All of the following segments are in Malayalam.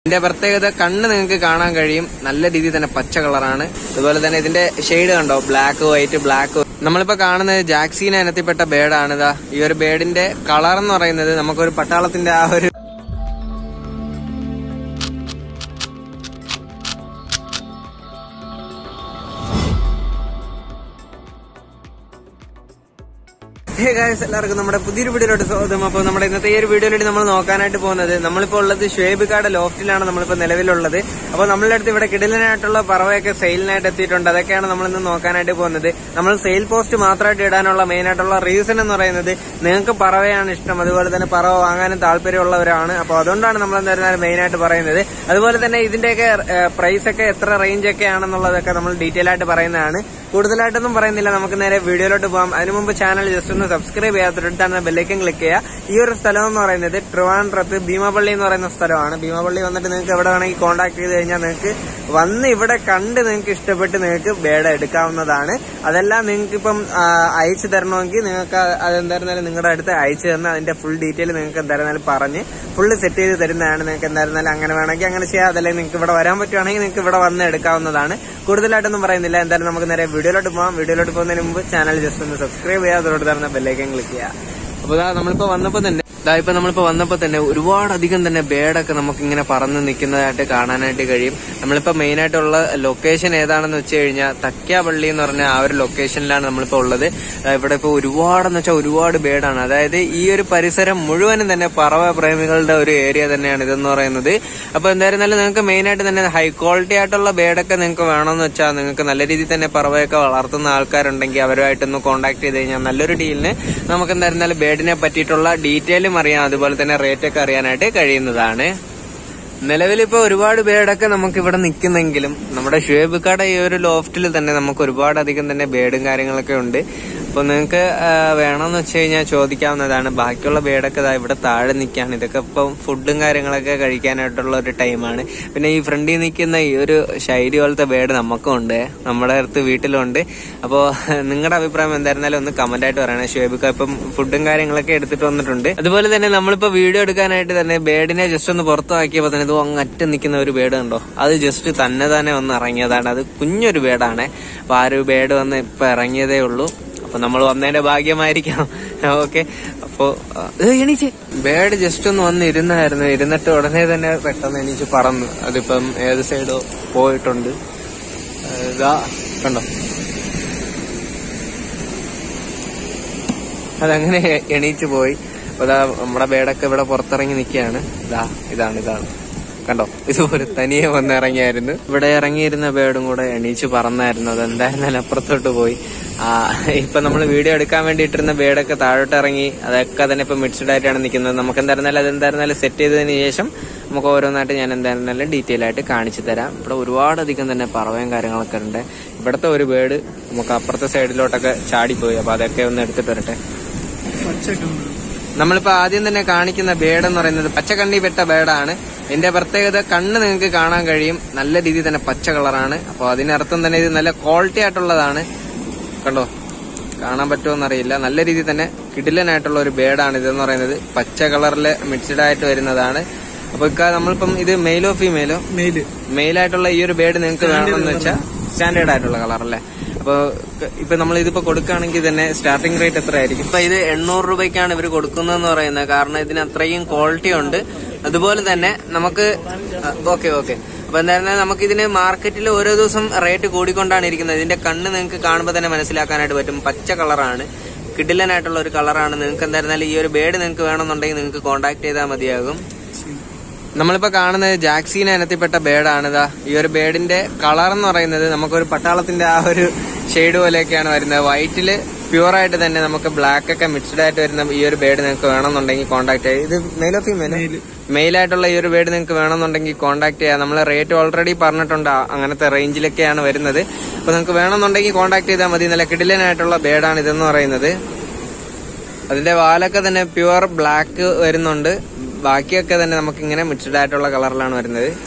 ഇതിന്റെ പ്രത്യേകത കണ്ണ് നിങ്ങൾക്ക് കാണാൻ കഴിയും നല്ല രീതിയിൽ തന്നെ പച്ച കളറാണ് അതുപോലെ തന്നെ ഇതിന്റെ ഷെയ്ഡ് കണ്ടോ ബ്ലാക്ക് വൈറ്റ് ബ്ലാക്ക് നമ്മളിപ്പോ കാണുന്നത് ജാക്സീന ഇനത്തിൽപ്പെട്ട ബേഡാണ് ഇതാ ഈ ഒരു ബേഡിന്റെ കളർ എന്ന് പറയുന്നത് നമുക്കൊരു പട്ടാളത്തിന്റെ ആ ഒരു ഹേ ഗായ്സ് എല്ലാവർക്കും നമ്മുടെ പുതിയൊരു വീഡിയോയിലോട്ട് സ്വാഗതം അപ്പോൾ നമ്മുടെ ഇന്നത്തെ ഈ ഒരു വീഡിയോയിലൂടെ നമ്മൾ നോക്കാനായിട്ട് പോകുന്നത് നമ്മളിപ്പോൾ ഉള്ളത് ഷുവേബിക്കാട് ലോഫ്റ്റിലാണ് നമ്മളിപ്പോൾ നിലവിലുള്ളത് അപ്പോൾ നമ്മളുടെ അടുത്ത് ഇവിടെ കിടിലനായിട്ടുള്ള പറവയൊക്കെ സെയിലിനായിട്ട് എത്തിയിട്ടുണ്ട് അതൊക്കെയാണ് നമ്മൾ ഇന്ന് നോക്കാനായിട്ട് പോകുന്നത് നമ്മൾ സെയിൽ പോസ്റ്റ് മാത്രമായിട്ട് ഇടാനുള്ള മെയിൻ ആയിട്ടുള്ള റീസൺ എന്ന് പറയുന്നത് നിങ്ങൾക്ക് പറവയാണ് ഇഷ്ടം അതുപോലെ തന്നെ പറവ വാങ്ങാനും താല്പര്യമുള്ളവരാണ് അപ്പോൾ അതുകൊണ്ടാണ് നമ്മൾ എന്തായിരുന്നാലും മെയിൻ ആയിട്ട് പറയുന്നത് അതുപോലെ തന്നെ ഇതിന്റെയൊക്കെ പ്രൈസ് ഒക്കെ എത്ര റേഞ്ച് ഒക്കെ ആണെന്നുള്ളതൊക്കെ നമ്മൾ ഡീറ്റെയിൽ ആയിട്ട് പറയുന്നതാണ് കൂടുതലായിട്ടൊന്നും പറയുന്നില്ല നമുക്ക് നേരെ വീഡിയോയിലോട്ട് പോകാം അതിനു മുമ്പ് ചാനൽ ജസ്റ്റ് ഒന്ന് സബ്സ്ക്രൈബ് ചെയ്യാത്തടുത്താണ് ബെല്ലൈക്കൻ ക്ലിക്ക് ചെയ്യുക ഈ ഒരു സ്ഥലം എന്ന് പറയുന്നത് ട്രിവാൻഡ്രത്ത് ഭീമപള്ളി എന്ന് പറയുന്ന സ്ഥലമാണ് ഭീമപള്ളി വന്നിട്ട് നിങ്ങൾക്ക് എവിടെ വേണമെങ്കിൽ കോൺടാക്ട് ചെയ്ത് കഴിഞ്ഞാൽ നിങ്ങൾക്ക് വന്ന് ഇവിടെ കണ്ട് നിങ്ങൾക്ക് ഇഷ്ടപ്പെട്ട് നിങ്ങൾക്ക് ബേഡ് എടുക്കാവുന്നതാണ് അതെല്ലാം നിങ്ങൾക്ക് ഇപ്പം ആ, അയച്ചു തരണമെങ്കിൽ നിങ്ങൾക്ക് അതെന്തായിരുന്നാലും നിങ്ങളുടെ അടുത്ത് അയച്ചു തന്ന് അതിന്റെ ഫുൾ ഡീറ്റെയിൽ നിങ്ങൾക്ക് എന്തായിരുന്നാലും പറഞ്ഞ് ഫുള്ള് സെറ്റ് ചെയ്ത് തരുന്നതാണ് നിങ്ങൾക്ക് എന്തായിരുന്നാലും അങ്ങനെ വേണമെങ്കിൽ അങ്ങനെ ചെയ്യാം അതല്ലെങ്കിൽ നിങ്ങൾക്ക് ഇവിടെ വരാൻ പറ്റുവാണെങ്കിൽ നിങ്ങൾക്ക് ഇവിടെ വന്ന് എടുക്കാവുന്നതാണ് കൂടുതലായിട്ടൊന്നും പറയുന്നില്ല എന്തായാലും നമുക്ക് നേരെ വീഡിയോയിലോട്ട് പോകാം വീഡിയോയിലോട്ട് പോകുന്നതിന് മുമ്പ് ചാനൽ ജസ്റ്റ് ഒന്ന് സബ്സ്ക്രൈബ് ചെയ്യുക അതോട് തരുന്ന ബെല്ലൈക്കൻ ക്ലിക്ക് ചെയ്യുക അപ്പൊ ഇതാ നമ്മളിപ്പോ വന്നപ്പോ തന്നെ ഇതാ ഇപ്പൊ നമ്മളിപ്പോ വന്നപ്പോ തന്നെ ഒരുപാട് അധികം തന്നെ ബേഡൊക്കെ നമുക്ക് ഇങ്ങനെ പറന്ന് നിൽക്കുന്നതായിട്ട് കാണാനായിട്ട് കഴിയും നമ്മളിപ്പോ മെയിൻ ആയിട്ടുള്ള ലൊക്കേഷൻ ഏതാണെന്ന് വെച്ച് കഴിഞ്ഞാൽ തക്യാപള്ളി എന്ന് പറഞ്ഞ ആ ഒരു ലൊക്കേഷനിലാണ് നമ്മളിപ്പോ ഉള്ളത് ദാ ഇവിടെ ഇപ്പൊ ഒരുപാടെന്ന് വെച്ചാൽ ഒരുപാട് ബേഡാണ് അതായത് ഈ ഒരു പരിസരം മുഴുവനും തന്നെ പറവ പ്രേമികളുടെ ഒരു ഏരിയ തന്നെയാണ് ഇതെന്ന് പറയുന്നത് അപ്പൊ എന്തായിരുന്നാലും നിങ്ങൾക്ക് മെയിൻ ആയിട്ട് തന്നെ ഹൈ ക്വാളിറ്റി ആയിട്ടുള്ള ബേഡൊക്കെ നിങ്ങൾക്ക് വേണമെന്ന് വെച്ചാൽ നിങ്ങൾക്ക് നല്ല രീതിയിൽ തന്നെ പറവയൊക്കെ വളർത്തുന്ന ആൾക്കാരുണ്ടെങ്കിൽ അവരുമായിട്ടൊന്ന് കോൺടാക്ട് ചെയ്ത് കഴിഞ്ഞാൽ നല്ലൊരു ഡീലിന് നമുക്ക് എന്തായിരുന്നാലും ബേഡിനെ പറ്റിയിട്ടുള്ള ഡീറ്റെയിലും അറിയാം അതുപോലെ തന്നെ റേറ്റ് ഒക്കെ അറിയാനായിട്ട് കഴിയുന്നതാണ് നിലവിലിപ്പോ ഒരുപാട് പേടൊക്കെ നമുക്ക് ഇവിടെ നിൽക്കുന്നെങ്കിലും നമ്മുടെ ഷുവേബിക്കാട് ഈ ഒരു ലോഫ്റ്റിൽ തന്നെ നമുക്ക് ഒരുപാട് അധികം തന്നെ ബേഡും കാര്യങ്ങളൊക്കെ ഉണ്ട് അപ്പൊ നിങ്ങൾക്ക് വേണമെന്ന് വെച്ച് കഴിഞ്ഞാൽ ചോദിക്കാവുന്നതാണ് ബാക്കിയുള്ള ബേഡൊക്കെ ദാ ഇവിടെ താഴെ നിൽക്കുകയാണ് ഇതൊക്കെ ഇപ്പം ഫുഡും കാര്യങ്ങളൊക്കെ കഴിക്കാനായിട്ടുള്ള ഒരു ടൈമാണ് പിന്നെ ഈ ഫ്രണ്ടിൽ നിൽക്കുന്ന ഈ ഒരു ശൈലി പോലത്തെ ബേഡ് നമുക്കും ഉണ്ട് നമ്മുടെ അടുത്ത് വീട്ടിലുണ്ട് അപ്പോൾ നിങ്ങളുടെ അഭിപ്രായം എന്തായിരുന്നാലും ഒന്ന് കമന്റ് ആയിട്ട് പറയണേ ഷുവേബിക്ക ഇപ്പം ഫുഡും കാര്യങ്ങളൊക്കെ എടുത്തിട്ട് വന്നിട്ടുണ്ട് അതുപോലെ തന്നെ നമ്മളിപ്പോ വീഡിയോ എടുക്കാനായിട്ട് തന്നെ ബേഡിനെ ജസ്റ്റ് ഒന്ന് പുറത്താക്കിയപ്പോൾ തന്നെ ഇത് അങ്ങ് അറ്റം നിൽക്കുന്ന ഒരു ബേഡ് ഉണ്ടോ അത് ജസ്റ്റ് തന്നെ തന്നെ വന്ന് ഇറങ്ങിയതാണ് അത് കുഞ്ഞൊരു ബേഡാണ് അപ്പൊ ആ ഒരു ബേഡ് വന്ന് ഇപ്പൊ ഇറങ്ങിയതേ ഉള്ളൂ അപ്പൊ നമ്മൾ വന്നതിന്റെ ഭാഗ്യമായിരിക്കാം ഓക്കെ അപ്പോ ആ, ഏ, എണീച്ച് ബേഡ് ജസ്റ്റ് ഒന്ന് വന്ന് ഇരുന്നായിരുന്നു ഇരുന്നിട്ട് ഉടനെ തന്നെ പെട്ടെന്ന് എണീച്ച് പറന്നു അതിപ്പം ഏത് സൈഡോ പോയിട്ടുണ്ട് ആ, ഇതാ കണ്ടോ അതങ്ങനെ എണീച്ചു പോയി അപ്പൊ ഇതാ നമ്മുടെ ബേഡൊക്കെ ഇവിടെ പുറത്തിറങ്ങി നിൽക്കുകയാണ് ഇതാ ഇതാണ് ഇതാണ് കണ്ടോ ഇതുപോലെ തനിയെ വന്ന് ഇറങ്ങിയായിരുന്നു ഇവിടെ ഇറങ്ങിയിരുന്ന ബേഡും കൂടെ എണീച്ച് പറന്നായിരുന്നു അത് എന്തായിരുന്നാലും അപ്പുറത്തോട്ട് പോയി ആ ഇപ്പൊ നമ്മൾ വീഡിയോ എടുക്കാൻ വേണ്ടിയിട്ടിരുന്ന ബേഡൊക്കെ താഴോട്ട് ഇറങ്ങി അതൊക്കെ തന്നെ ഇപ്പൊ മിക്സ്ഡ് ആയിട്ടാണ് നിൽക്കുന്നത് നമുക്ക് എന്തായിരുന്നാലും അത് എന്തായിരുന്നാലും സെറ്റ് ചെയ്തതിന് ശേഷം നമുക്ക് ഓരോന്നായിട്ട് ഞാൻ എന്തായിരുന്നാലും ഡീറ്റെയിൽ ആയിട്ട് കാണിച്ചു തരാം ഇവിടെ ഒരുപാടധികം തന്നെ പറവയും കാര്യങ്ങളൊക്കെ ഉണ്ട് ഇവിടുത്തെ ഒരു ബേഡ് നമുക്ക് അപ്പുറത്തെ സൈഡിലോട്ടൊക്കെ ചാടിപ്പോയി അപ്പൊ അതൊക്കെ ഒന്ന് എടുത്തിട്ട് വരട്ടെ നമ്മളിപ്പോ ആദ്യം തന്നെ കാണിക്കുന്ന ബേഡ് എന്ന് പറയുന്നത് പച്ചക്കണ്ണി പെട്ട ബേഡാണ് ഇതിന്റെ പ്രത്യേകത കണ്ണ് നിങ്ങൾക്ക് കാണാൻ കഴിയും നല്ല രീതിയിൽ തന്നെ പച്ച കളറാണ് അപ്പൊ അതിനർത്ഥം തന്നെ ഇത് നല്ല ക്വാളിറ്റി ആയിട്ടുള്ളതാണ് കണ്ടോ കാണാൻ പറ്റുമോ അറിയില്ല നല്ല രീതിയിൽ തന്നെ കിടിലനായിട്ടുള്ള ഒരു ബേഡാണ് ഇതെന്ന് പറയുന്നത് പച്ച കളറിൽ മിക്സ്ഡ് ആയിട്ട് വരുന്നതാണ് അപ്പൊ ഇക്ക നമ്മളിപ്പം ഇത് മെയിലോ ഫീമെയിലോ മെയില് മെയിലായിട്ടുള്ള ഈ ഒരു ബേഡ് നിങ്ങൾക്ക് വേണമെന്ന് വെച്ചാൽ സ്റ്റാൻഡേർഡ് ആയിട്ടുള്ള കളർ അല്ലേ അപ്പൊ ഇപ്പൊ നമ്മൾ ഇതിപ്പോ കൊടുക്കുകയാണെങ്കിൽ തന്നെ സ്റ്റാർട്ടിംഗ് റേറ്റ് എത്ര ആയിരിക്കും ഇപ്പൊ ഇത് എണ്ണൂറ് രൂപയ്ക്കാണ് ഇവർ കൊടുക്കുന്നതെന്ന് പറയുന്നത് കാരണം ഇതിന് അത്രയും ക്വാളിറ്റി ഉണ്ട് അതുപോലെ തന്നെ നമുക്ക് ഓക്കെ ഓക്കെ അപ്പൊ എന്തായിരുന്നാലും നമുക്ക് ഇതിന് മാർക്കറ്റിൽ ഓരോ ദിവസം റേറ്റ് കൂടിക്കൊണ്ടാണ് ഇരിക്കുന്നത് ഇതിന്റെ കണ്ണ് നിങ്ങൾക്ക് കാണുമ്പോൾ തന്നെ മനസ്സിലാക്കാനായിട്ട് പറ്റും പച്ച കളറാണ് കിഡിലനായിട്ടുള്ള ഒരു കളറാണ് നിങ്ങൾക്ക് എന്തായിരുന്നാലും ഈ ഒരു ബേഡ് നിങ്ങൾക്ക് വേണമെന്നുണ്ടെങ്കിൽ നിങ്ങൾക്ക് കോൺടാക്ട് ചെയ്താൽ മതിയാകും നമ്മളിപ്പോ കാണുന്നത് ജാക്സീന ഇനത്തിൽപ്പെട്ട ബേഡാണ് ഇതാ ഈ ഒരു ബേഡിന്റെ കളർ എന്ന് പറയുന്നത് നമുക്കൊരു പട്ടാളത്തിന്റെ ആ ഒരു ഷെയ്ഡ് പോലെയൊക്കെയാണ് വരുന്നത് വൈറ്റില് പ്യുവർ ആയിട്ട് തന്നെ നമുക്ക് ബ്ലാക്ക് ഒക്കെ മിക്സ്ഡ് ആയിട്ട് വരുന്ന ഈ ഒരു ബേഡ് നിങ്ങൾക്ക് വേണമെന്നുണ്ടെങ്കിൽ കോൺടാക്ട് ചെയ്യാം ഇത് മെയിലോ ഫീമെയിൽ മെയിൽ ആയിട്ടുള്ള ഈ ഒരു ബേഡ് നിങ്ങൾക്ക് വേണമെന്നുണ്ടെങ്കിൽ കോൺടാക്ട് ചെയ്യാം നമ്മൾ റേറ്റ് ഓൾറെഡി പറഞ്ഞിട്ടുണ്ട് ആ- അങ്ങനത്തെ റേഞ്ചിലൊക്കെയാണ് വരുന്നത് അപ്പൊ നിങ്ങൾക്ക് വേണമെന്നുണ്ടെങ്കിൽ കോൺടാക്ട് ചെയ്താൽ മതി നല്ല കിടിലനായിട്ടുള്ള ബേഡാണ് ഇതെന്ന് പറയുന്നത് അതിന്റെ വാലൊക്കെ തന്നെ പ്യുവർ ബ്ലാക്ക് വരുന്നുണ്ട് ബാക്കിയൊക്കെ തന്നെ നമുക്ക് ഇങ്ങനെ മിക്സ്ഡ് ആയിട്ടുള്ള കളറിലാണ് വരുന്നത്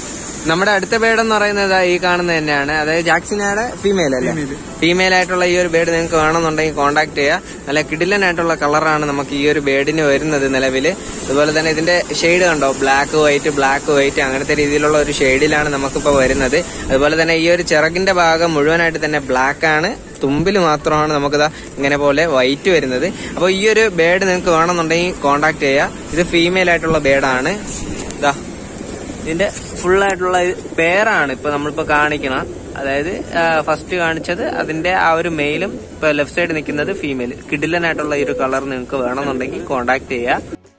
നമ്മുടെ അടുത്ത ബേഡ് എന്ന് പറയുന്നത് ഈ കാണുന്നത് തന്നെയാണ് അതായത് ജാക്സിനയുടെ ഫീമെയിൽ അല്ലേ ഫീമെയിൽ ആയിട്ടുള്ള ഈ ഒരു ബേഡ് നിങ്ങൾക്ക് വേണമെന്നുണ്ടെങ്കിൽ കോൺടാക്ട് ചെയ്യുക നല്ല കിടിലനായിട്ടുള്ള കളറാണ് നമുക്ക് ഈ ഒരു ബേഡിന് വരുന്നത് നിലവിൽ അതുപോലെ തന്നെ ഇതിന്റെ ഷെയ്ഡ് കണ്ടോ ബ്ലാക്ക് വൈറ്റ് ബ്ലാക്ക് വൈറ്റ് അങ്ങനത്തെ രീതിയിലുള്ള ഒരു ഷെയ്ഡിലാണ് നമുക്കിപ്പോൾ വരുന്നത് അതുപോലെ തന്നെ ഈ ഒരു ചിറകിന്റെ ഭാഗം മുഴുവനായിട്ട് തന്നെ ബ്ലാക്ക് ആണ് തുമ്പിൽ മാത്രമാണ് നമുക്കിതാ ഇങ്ങനെ പോലെ വൈറ്റ് വരുന്നത് അപ്പോൾ ഈ ഒരു ബേഡ് നിങ്ങൾക്ക് വേണമെന്നുണ്ടെങ്കിൽ കോൺടാക്ട് ചെയ്യുക ഇത് ഫീമെയിൽ ആയിട്ടുള്ള ബേഡാണ് ഇതാ ഇതിന്റെ ഫുൾ ആയിട്ടുള്ള പേരാണ് ഇപ്പൊ നമ്മളിപ്പോ കാണിക്കണം അതായത് ഫസ്റ്റ് കാണിച്ചത് അതിന്റെ ആ ഒരു മെയിലും ഇപ്പൊ ലെഫ്റ്റ് സൈഡ് നിൽക്കുന്നത് ഫീമെയിൽ കിഡിലനായിട്ടുള്ള ഈ ഒരു കളർ നിങ്ങൾക്ക് വേണമെന്നുണ്ടെങ്കിൽ കോണ്ടാക്ട് ചെയ്യുക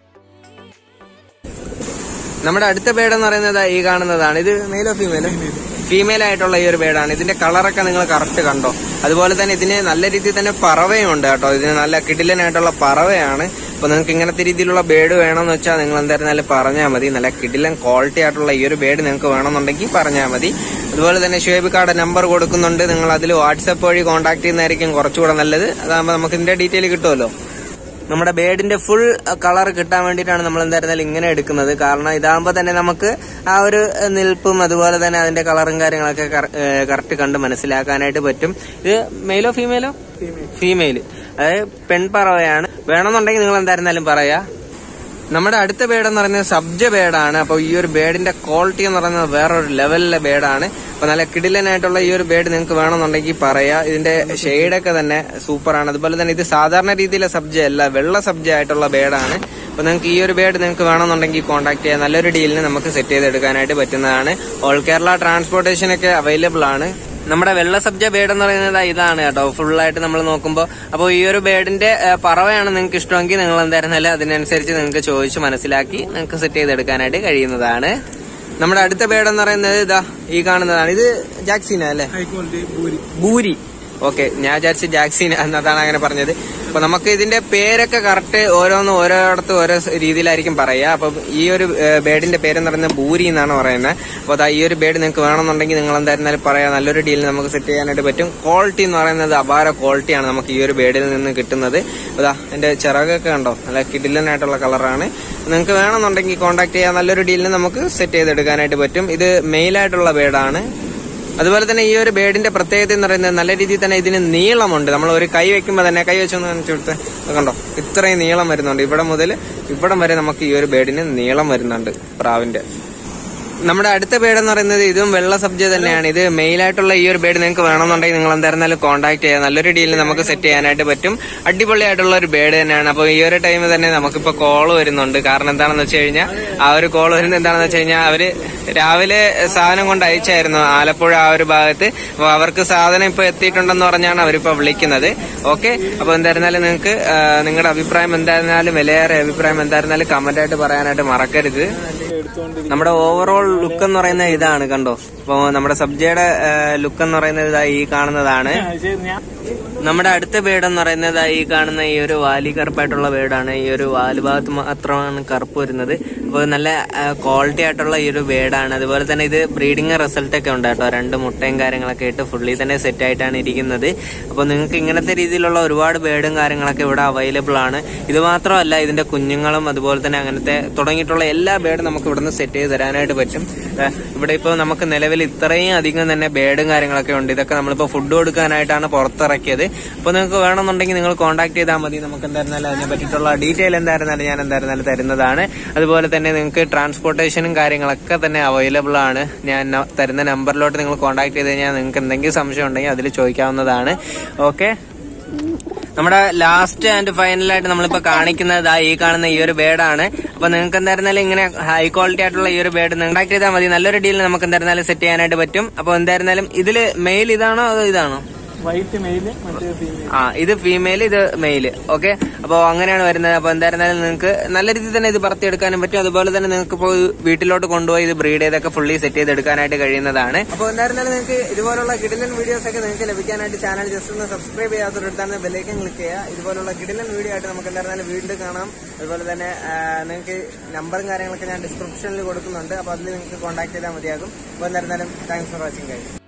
നമ്മുടെ അടുത്ത ബേഡ് എന്ന് പറയുന്നത് ഈ കാണുന്നതാണ് ഇത് മെയിലോ ഫീമെയിലോ ഫീമെയിൽ ആയിട്ടുള്ള ഈ ഒരു ബേഡാണ് ഇതിന്റെ കളറൊക്കെ നിങ്ങൾ കറക്റ്റ് കണ്ടോ അതുപോലെ തന്നെ ഇതിന് നല്ല രീതിയിൽ തന്നെ പറവയും ഉണ്ട് കേട്ടോ ഇതിന് നല്ല കിടിലനായിട്ടുള്ള പറവയാണ് അപ്പൊ നിങ്ങൾക്ക് ഇങ്ങനത്തെ രീതിയിലുള്ള ബേഡ് വേണമെന്ന് വെച്ചാൽ നിങ്ങൾ എന്തായിരുന്നാലും പറഞ്ഞാൽ മതി നല്ല കിടിലൻ ക്വാളിറ്റി ആയിട്ടുള്ള ഈ ഒരു ബേഡ് നിങ്ങൾക്ക് വേണമെന്നുണ്ടെങ്കിൽ പറഞ്ഞാൽ മതി അതുപോലെ തന്നെ ഷുവേബ് കാർഡ് നമ്പർ കൊടുക്കുന്നുണ്ട് നിങ്ങൾ അതിൽ വാട്സപ്പ് വഴി കോൺടാക്ട് ചെയ്യുന്നതായിരിക്കും കുറച്ചുകൂടെ നല്ലത് അതാകുമ്പോൾ നമുക്ക് ഇതിന്റെ ഡീറ്റെയിൽ കിട്ടുമല്ലോ നമ്മുടെ ബേഡിന്റെ ഫുൾ കളർ കിട്ടാൻ വേണ്ടിയിട്ടാണ് നമ്മൾ എന്തായിരുന്നാലും ഇങ്ങനെ എടുക്കുന്നത് കാരണം ഇതാകുമ്പോൾ തന്നെ നമുക്ക് ആ ഒരു നിൽപ്പും അതുപോലെ തന്നെ അതിന്റെ കളറും കാര്യങ്ങളൊക്കെ കറക്റ്റ് കണ്ട് മനസ്സിലാക്കാനായിട്ട് പറ്റും ഇത് മെയിലോ ഫീമെയിലോ ഫീമെയിൽ അതായത് പെൺപറവയാണ് വേണമെന്നുണ്ടെങ്കിൽ നിങ്ങൾ എന്തായിരുന്നാലും പറയാ നമ്മുടെ അടുത്ത ബേഡ് എന്ന് പറയുന്നത് സബ്ജ ബേഡാണ് അപ്പോൾ ഈ ഒരു ബേഡിന്റെ ക്വാളിറ്റി എന്ന് പറയുന്നത് വേറൊരു ലെവലിലെ ബേഡാണ് അപ്പൊ നല്ല കിടിലനായിട്ടുള്ള ഈ ഒരു ബേഡ് നിങ്ങൾക്ക് വേണമെന്നുണ്ടെങ്കിൽ പറയാ ഇതിന്റെ ഷെയ്ഡൊക്കെ തന്നെ സൂപ്പറാണ് അതുപോലെ തന്നെ ഇത് സാധാരണ രീതിയിലെ സബ്ജ അല്ല വെള്ള സബ്ജ ആയിട്ടുള്ള ബേഡാണ് അപ്പൊ നിങ്ങൾക്ക് ഈ ഒരു ബേഡ് നിങ്ങൾക്ക് വേണമെന്നുണ്ടെങ്കിൽ കോൺടാക്ട് ചെയ്യാം നല്ലൊരു ഡീലിന് നമുക്ക് സെറ്റ് ചെയ്തെടുക്കാനായിട്ട് പറ്റുന്നതാണ് ഓൾ കേരള ട്രാൻസ്പോർട്ടേഷൻ ഒക്കെ അവൈലബിൾ ആണ് നമ്മുടെ വെള്ള സബ്ജ ബേഡ് എന്ന് പറയുന്നത് ഇതാണ് കേട്ടോ ഫുള്ളായിട്ട് നമ്മൾ നോക്കുമ്പോൾ അപ്പോൾ ഈ ഒരു ബേഡിന്റെ ഏഹ്, പറവയാണ് നിങ്ങൾക്ക് ഇഷ്ടമെങ്കിൽ നിങ്ങൾ എന്തായിരുന്നാലും അതിനനുസരിച്ച് നിങ്ങൾക്ക് ചോദിച്ച് മനസ്സിലാക്കി നിങ്ങൾക്ക് സെറ്റ് ചെയ്തെടുക്കാനായിട്ട് കഴിയുന്നതാണ് നമ്മുടെ അടുത്ത ബേഡ് എന്ന് പറയുന്നത് ഇതാ ഈ കാണുന്നതാണ് ഇത് ജാക്സീന അല്ലേ ഹൈ ക്വാളിറ്റി ഭൂരി ഭൂരി ഓക്കെ ഞാൻ വിചാരിച്ച ജാക്സീൻ എന്നതാണ് അങ്ങനെ പറഞ്ഞത് അപ്പൊ നമുക്ക് ഇതിന്റെ പേരൊക്കെ കറക്റ്റ് ഓരോന്ന് ഓരോയിടത്ത് ഓരോ സ് രീതിയിലായിരിക്കും പറയുക അപ്പൊ ഈ ഒരു ഏഹ്, ബേഡിന്റെ പേരെന്ന് പറയുന്നത് ഭൂരി എന്നാണ് പറയുന്നത് അപ്പൊ അതാ ഈ ഒരു ബേഡ് നിങ്ങൾക്ക് വേണമെന്നുണ്ടെങ്കിൽ നിങ്ങൾ എന്തായിരുന്നാലും പറയാം നല്ലൊരു ഡീൽ നമുക്ക് സെറ്റ് ചെയ്യാനായിട്ട് പറ്റും ക്വാളിറ്റി എന്ന് പറയുന്നത് അപാര ക്വാളിറ്റിയാണ് നമുക്ക് ഈ ഒരു ബേഡിൽ നിന്ന് കിട്ടുന്നത് അതാ എന്റെ ചിറകൊക്കെ കണ്ടോ നല്ല കിടിലനായിട്ടുള്ള കളറാണ് നിങ്ങൾക്ക് വേണമെന്നുണ്ടെങ്കിൽ കോൺടാക്ട് ചെയ്യാൻ നല്ലൊരു ഡീലിന് നമുക്ക് സെറ്റ് ചെയ്തെടുക്കാനായിട്ട് പറ്റും ഇത് മെയിലായിട്ടുള്ള ബേഡാണ് അതുപോലെ തന്നെ ഈ ഒരു ബേഡിന്റെ പ്രത്യേകത എന്ന് പറയുന്നത് നല്ല രീതിയിൽ തന്നെ ഇതിന് നീളമുണ്ട് നമ്മൾ ഒരു കൈ വെക്കുമ്പോൾ തന്നെ കൈ വെച്ചൊന്ന് കാണിച്ചു കൊടുത്ത് ഇത് കണ്ടോ ഇത്രയും നീളം വരുന്നുണ്ട് ഇവിടെ മുതൽ ഇവിടം വരെ നമുക്ക് ഈ ഒരു ബേഡിന് നീളം വരുന്നുണ്ട് പ്രാവിന്റെ നമ്മുടെ അടുത്ത ബേഡ് എന്ന് പറയുന്നത് ഇതും വെള്ള സബ്ജക്ട് തന്നെയാണ് ഇത് മെയിലായിട്ടുള്ള ഈ ഒരു ബേഡ് നിങ്ങൾക്ക് വേണമെന്നുണ്ടെങ്കിൽ നിങ്ങൾ എന്തായിരുന്നാലും കോൺടാക്ട് ചെയ്യാം നല്ലൊരു ഡീലിൽ നമുക്ക് സെറ്റ് ചെയ്യാനായിട്ട് പറ്റും അടിപൊളിയായിട്ടുള്ള ഒരു ബേഡ് തന്നെയാണ് അപ്പോൾ ഈ ഒരു ടൈമിൽ തന്നെ നമുക്കിപ്പോൾ കോൾ വരുന്നുണ്ട് കാരണം എന്താണെന്ന് വെച്ച് കഴിഞ്ഞാൽ ആ ഒരു കോൾ വരുന്നത് എന്താണെന്ന് വെച്ച് കഴിഞ്ഞാൽ അവര് രാവിലെ സാധനം കൊണ്ട് അയച്ചായിരുന്നു ആലപ്പുഴ ആ ഒരു ഭാഗത്ത് അപ്പോൾ അവർക്ക് സാധനം ഇപ്പോൾ എത്തിയിട്ടുണ്ടെന്ന് പറഞ്ഞാണ് അവരിപ്പോൾ വിളിക്കുന്നത് ഓക്കെ അപ്പോൾ എന്തായിരുന്നാലും നിങ്ങൾക്ക് നിങ്ങളുടെ അഭിപ്രായം എന്തായിരുന്നാലും വിലയേറെ അഭിപ്രായം എന്തായിരുന്നാലും കമന്റ് ആയിട്ട് പറയാനായിട്ട് മറക്കരുത് എടുത്തോണ്ട് നമ്മുടെ ഓവറോൾ ലുക്ക് എന്ന് പറയുന്നത് ഇതാണ് കണ്ടോ അപ്പൊ നമ്മുടെ സബ്ജയുടെ ലുക്ക് എന്ന് പറയുന്നത് ഇതാ ഈ കാണുന്നതാണ് ഞാൻ നമ്മുടെ അടുത്ത ബേഡ് എന്ന് പറയുന്നത് ഈ കാണുന്ന ഈ ഒരു വാലി കറുപ്പായിട്ടുള്ള ബേഡാണ് ഈ ഒരു വാല് ഭാഗത്ത് മാത്രമാണ് കറുപ്പ് വരുന്നത് അപ്പോൾ നല്ല ക്വാളിറ്റി ആയിട്ടുള്ള ഈ ഒരു ബേഡാണ് അതുപോലെ തന്നെ ഇത് ബ്രീഡിങ് റിസൾട്ട് ഒക്കെ ഉണ്ട് കേട്ടോ രണ്ട് മുട്ടയും കാര്യങ്ങളൊക്കെ ഇട്ട് ഫുള്ളി തന്നെ സെറ്റ് ആയിട്ടാണ് ഇരിക്കുന്നത് അപ്പോൾ നിങ്ങൾക്ക് ഇങ്ങനത്തെ രീതിയിലുള്ള ഒരുപാട് ബേഡും കാര്യങ്ങളൊക്കെ ഇവിടെ അവൈലബിൾ ആണ് ഇത് മാത്രമല്ല ഇതിന്റെ കുഞ്ഞുങ്ങളും അതുപോലെ തന്നെ അങ്ങനത്തെ തുടങ്ങിയിട്ടുള്ള എല്ലാ ബേഡും നമുക്ക് ഇവിടുന്ന് സെറ്റ് ചെയ്ത് തരാനായിട്ട് പറ്റും ഏ, ഇവിടെ ഇപ്പോൾ നമുക്ക് നിലവിൽ ഇത്രയും അധികം തന്നെ ബേഡും കാര്യങ്ങളൊക്കെ ഉണ്ട് ഇതൊക്കെ നമ്മളിപ്പോൾ ഫുഡ് കൊടുക്കാനായിട്ടാണ് പുറത്തിറക്കിയത് അപ്പോൾ നിങ്ങൾക്ക് വേണമെന്നുണ്ടെങ്കിൽ നിങ്ങൾ കോൺടാക്ട് ചെയ്താൽ മതി നമുക്ക് എന്തായിരുന്നാലും അതിനെ പറ്റിയിട്ടുള്ള ഡീറ്റെയിൽ എന്തായിരുന്നാലും ഞാൻ എന്തായിരുന്നാലും തരുന്നതാണ് അതുപോലെ തന്നെ നിങ്ങൾക്ക് ട്രാൻസ്പോർട്ടേഷനും കാര്യങ്ങളൊക്കെ തന്നെ അവൈലബിൾ ആണ് ഞാൻ ന- തരുന്ന നമ്പറിലോട്ട് നിങ്ങൾ കോൺടാക്ട് ചെയ്ത് കഴിഞ്ഞാൽ നിങ്ങൾക്ക് എന്തെങ്കിലും സംശയം ഉണ്ടെങ്കിൽ അതിൽ ചോദിക്കാവുന്നതാണ് ഓക്കെ നമ്മുടെ ലാസ്റ്റ് ആൻഡ് ഫൈനലായിട്ട് നമ്മളിപ്പോ കാണിക്കുന്നത് ദാ ഈ കാണുന്ന ഈ ഒരു ബേഡാണ് അപ്പൊ നിങ്ങൾക്ക് എന്തായിരുന്നാലും ഇങ്ങനെ ഹൈ ക്വാളിറ്റി ആയിട്ടുള്ള ഈ ഒരു ബേഡ് കോൺടാക്ട് ചെയ്താൽ മതി നല്ലൊരു ഡീൽ നമുക്ക് എന്തായിരുന്നാലും സെറ്റ് ചെയ്യാനായിട്ട് പറ്റും അപ്പൊ എന്തായിരുന്നാലും ഇതില് മെയിൽ ഇതാണോ അതോ ഇതാണോ വൈറ്റ് മെയില് മറ്റേ ഫീമെയിൽ ആ ഇത് ഫീമെയിൽ ഇത് മെയിൽ ഓക്കെ അപ്പോൾ അങ്ങനെയാണ് വരുന്നത് അപ്പോൾ എന്തായിരുന്നാലും നിങ്ങൾക്ക് നല്ല രീതിയിൽ തന്നെ ഇത് പറത്തിയെടുക്കാനും പറ്റും അതുപോലെ തന്നെ നിങ്ങൾക്ക് ഇപ്പോൾ വീട്ടിലോട്ട് കൊണ്ടുപോയി ഇത് ബ്രീഡ് ചെയ്തൊക്കെ ഫുള്ളി സെറ്റ് ചെയ്തെടുക്കാനായിട്ട് കഴിയുന്നതാണ് അപ്പോൾ എന്തായിരുന്നാലും നിങ്ങൾക്ക് ഇതുപോലുള്ള കിടിലൻ വീഡിയോസ് ഒക്കെ നിങ്ങൾക്ക് ലഭിക്കാനായിട്ട് ചാനൽ ജസ്റ്റ് ഒന്ന് സബ്സ്ക്രൈബ് ചെയ്യാത്തവരെടുത്താണ് ബെല്ലേക്കും ക്ലിക്ക് ചെയ്യുക ഇതുപോലുള്ള കിടിലൻ വീഡിയോ ആയിട്ട് നമുക്ക് എന്തായിരുന്നാലും വീണ്ടും കാണാം അതുപോലെ തന്നെ ആ, നിങ്ങൾക്ക് നമ്പറും കാര്യങ്ങളൊക്കെ ഞാൻ ഡിസ്ക്രിപ്ഷനിൽ കൊടുക്കുന്നുണ്ട് അപ്പോൾ അതിൽ നിങ്ങൾക്ക് കോൺടാക്ട് ചെയ്താൽ മതിയാകും അപ്പോൾ എന്തായിരുന്നാലും താങ്ക്സ് ഫോർ വാച്ചിങ് കഴിയും